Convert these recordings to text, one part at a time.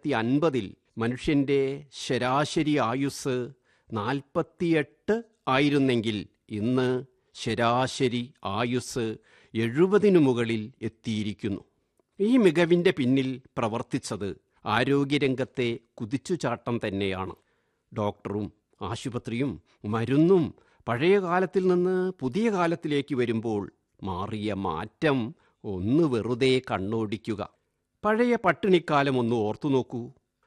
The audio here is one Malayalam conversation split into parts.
തൊള്ളായിരത്തി അൻപതിൽ മനുഷ്യൻ്റെ ശരാശരി ആയുസ് നാൽപ്പത്തിയെട്ട് ആയിരുന്നെങ്കിൽ ഇന്ന് ശരാശരി ആയുസ് എഴുപതിനു മുകളിൽ എത്തിയിരിക്കുന്നു ഈ മികവിൻ്റെ പിന്നിൽ പ്രവർത്തിച്ചത് ആരോഗ്യരംഗത്തെ കുതിച്ചുചാട്ടം തന്നെയാണ് ഡോക്ടറും ആശുപത്രിയും മരുന്നും പഴയ കാലത്തിൽ നിന്ന് പുതിയ കാലത്തിലേക്ക് വരുമ്പോൾ മാറിയ മാറ്റം ഒന്ന് വെറുതെ കണ്ണോടിക്കുക പഴയ പട്ടിണിക്കാലം ഒന്ന് ഓർത്തു നോക്കൂ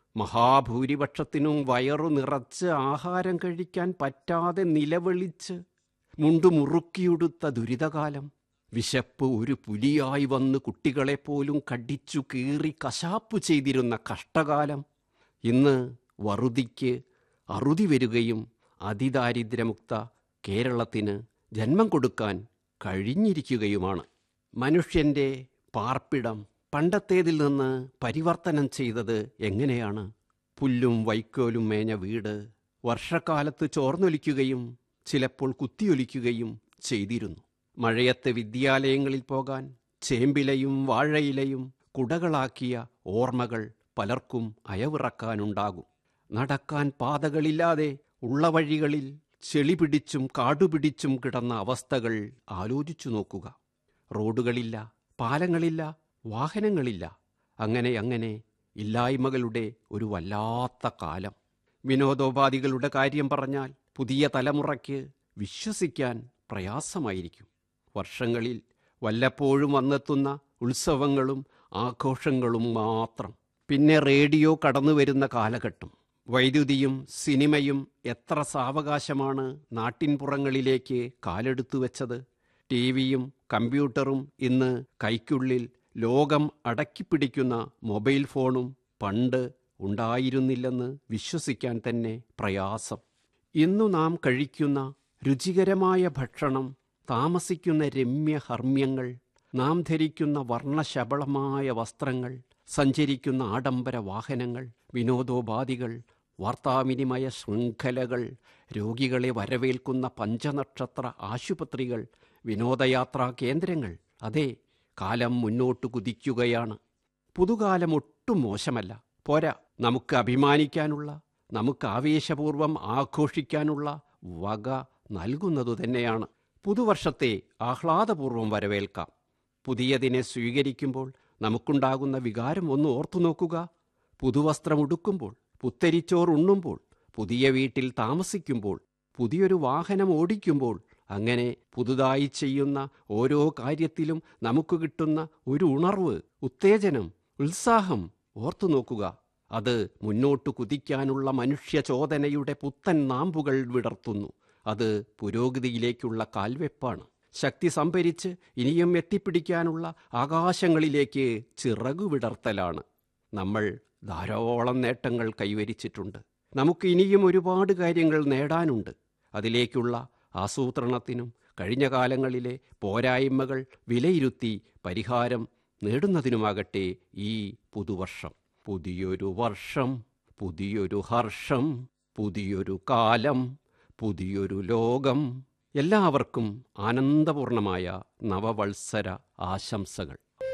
മഹാഭൂരിപക്ഷത്തിനും വയറു നിറച്ച് ആഹാരം കഴിക്കാൻ പറ്റാതെ നിലവിളിച്ച് മുണ്ടുമുറുക്കിയുടുത്ത ദുരിതകാലം വിശപ്പ് ഒരു പുലിയായി വന്ന് കുട്ടികളെപ്പോലും കടിച്ചു കീറി കശാപ്പു ചെയ്തിരുന്ന കഷ്ടകാലം ഇന്ന് വറുതിക്ക് അറുതി വരികയും അതിദാരിദ്ര്യമുക്ത കേരളത്തിന് ജന്മം കൊടുക്കാൻ കഴിഞ്ഞിരിക്കുകയുമാണ് മനുഷ്യൻ്റെ പാർപ്പിടം പണ്ടത്തേതിൽ നിന്ന് പരിവർത്തനം ചെയ്തത് എങ്ങനെയാണ് പുല്ലും വൈക്കോലും മേഞ്ഞ വീട് വർഷക്കാലത്ത് ചോർന്നൊലിക്കുകയും ചിലപ്പോൾ കുത്തിയൊലിക്കുകയും ചെയ്തിരുന്നു മഴയത്ത് വിദ്യാലയങ്ങളിൽ പോകാൻ ചേമ്പിലയും വാഴയിലയും കുടകളാക്കിയ ഓർമ്മകൾ പലർക്കും അയവിറക്കാനുണ്ടാകും നടക്കാൻ പാതകളില്ലാതെ ഉള്ള വഴികളിൽ ചെളി പിടിച്ചും കാടുപിടിച്ചും കിടന്ന അവസ്ഥകൾ ആലോചിച്ചു നോക്കുക റോഡുകളില്ല പാലങ്ങളില്ല വാഹനങ്ങളില്ല അങ്ങനെ അങ്ങനെ ഇല്ലായ്മകളുടെ ഒരു വല്ലാത്ത കാലം വിനോദോപാധികളുടെ കാര്യം പറഞ്ഞാൽ പുതിയ തലമുറയ്ക്ക് വിശ്വസിക്കാൻ പ്രയാസമായിരിക്കും വർഷങ്ങളിൽ വല്ലപ്പോഴും വന്നെത്തുന്ന ഉത്സവങ്ങളും ആഘോഷങ്ങളും മാത്രം പിന്നെ റേഡിയോ കടന്നു വരുന്ന കാലഘട്ടം വൈദ്യുതിയും സിനിമയും എത്ര സാവകാശമാണ് നാട്ടിൻപുറങ്ങളിലേക്ക് കാലെടുത്തു വെച്ചത് ടി വിയും കമ്പ്യൂട്ടറും ഇന്ന് കൈക്കുള്ളിൽ ലോകം അടക്കിപ്പിടിക്കുന്ന മൊബൈൽ ഫോണും പണ്ട് ഉണ്ടായിരുന്നില്ലെന്ന് വിശ്വസിക്കാൻ തന്നെ പ്രയാസം ഇന്നു നാം കഴിക്കുന്ന രുചികരമായ ഭക്ഷണം താമസിക്കുന്ന രമ്യഹർമ്മ്യങ്ങൾ നാം ധരിക്കുന്ന വർണ്ണശബളമായ വസ്ത്രങ്ങൾ സഞ്ചരിക്കുന്ന ആഡംബര വാഹനങ്ങൾ വിനോദോപാധികൾ വാർത്താവിനിമയ ശൃംഖലകൾ രോഗികളെ വരവേൽക്കുന്ന പഞ്ചനക്ഷത്ര ആശുപത്രികൾ വിനോദയാത്രാ കേന്ദ്രങ്ങൾ അതെ കാലം മുന്നോട്ട് കുതിക്കുകയാണ് പുതുകാലം ഒട്ടും മോശമല്ല പോരാ നമുക്ക് അഭിമാനിക്കാനുള്ള നമുക്ക് ആവേശപൂർവം ആഘോഷിക്കാനുള്ള വക നൽകുന്നതു തന്നെയാണ് പുതുവർഷത്തെ ആഹ്ലാദപൂർവം വരവേൽക്കാം പുതിയതിനെ സ്വീകരിക്കുമ്പോൾ നമുക്കുണ്ടാകുന്ന വികാരം ഒന്ന് ഓർത്തു നോക്കുക പുതുവസ്ത്രം ഉടുക്കുമ്പോൾ പുത്തരിച്ചോർ ഉണ്ണുമ്പോൾ പുതിയ വീട്ടിൽ താമസിക്കുമ്പോൾ പുതിയൊരു വാഹനം ഓടിക്കുമ്പോൾ അങ്ങനെ പുതുതായി ചെയ്യുന്ന ഓരോ കാര്യത്തിലും നമുക്ക് കിട്ടുന്ന ഒരു ഉണർവ് ഉത്തേജനം ഉത്സാഹം ഓർത്തു നോക്കുക അത് മുന്നോട്ട് കുതിക്കാനുള്ള മനുഷ്യ ചോദനയുടെ പുത്തൻ നാമ്പുകൾ വിടർത്തുന്നു അത് പുരോഗതിയിലേക്കുള്ള കാൽവെപ്പാണ് ശക്തി സംഭരിച്ച് ഇനിയും എത്തിപ്പിടിക്കാനുള്ള ആകാശങ്ങളിലേക്ക് ചിറകു വിടർത്തലാണ് നമ്മൾ ധാരാളം നേട്ടങ്ങൾ കൈവരിച്ചിട്ടുണ്ട് നമുക്ക് ഇനിയും ഒരുപാട് കാര്യങ്ങൾ നേടാനുണ്ട് അതിലേക്കുള്ള ആസൂത്രണത്തിനും കഴിഞ്ഞ കാലങ്ങളിലെ പോരായ്മകൾ വിലയിരുത്തി പരിഹാരം നേടുന്നതിനുമാകട്ടെ ഈ പുതുവർഷം പുതിയൊരു വർഷം പുതിയൊരു ഹർഷം പുതിയൊരു കാലം പുതിയൊരു ലോകം എല്ലാവർക്കും ആനന്ദപൂർണമായ നവവത്സര ആശംസകൾ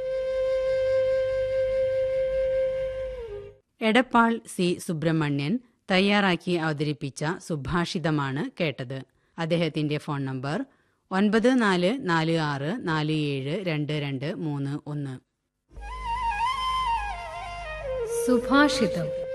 എടപ്പാൾ സി സുബ്രഹ്മണ്യൻ തയ്യാറാക്കി അവതരിപ്പിച്ച സുഭാഷിതമാണ് കേട്ടത് അദ്ദേഹത്തിന്റെ ഫോൺ നമ്പർ ഒൻപത് നാല് നാല് ആറ് നാല് ഏഴ് രണ്ട് രണ്ട് മൂന്ന് ഒന്ന് സുഭാഷിതം